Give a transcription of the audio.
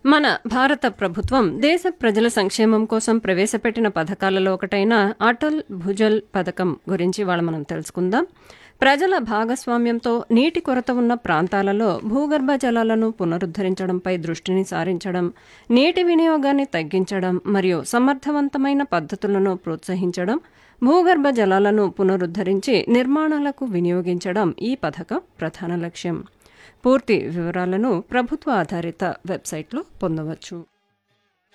మన భారత ప్రభుత్వం దేశ ప్రజల సంక్షేమం కోసం ప్రవేశపెట్టిన పథకాలలో ఒకటైన అటల్ భుజల్ పథకం గురించి వాళ్ళ మనం తెలుసుకుందాం ప్రజల భాగస్వామ్యంతో నీటి కొరత ఉన్న ప్రాంతాలలో భూగర్భ జలాలను పునరుద్ధరించడంపై దృష్టిని సారించడం నీటి వినియోగాన్ని తగ్గించడం మరియు సమర్థవంతమైన పద్ధతులను ప్రోత్సహించడం భూగర్భ జలాలను పునరుద్ధరించి నిర్మాణాలకు వినియోగించడం ఈ పథకం ప్రధాన లక్ష్యం పూర్తి వివరాలను ప్రభుత్వ ఆధారిత వెబ్సైట్లో పొందవచ్చు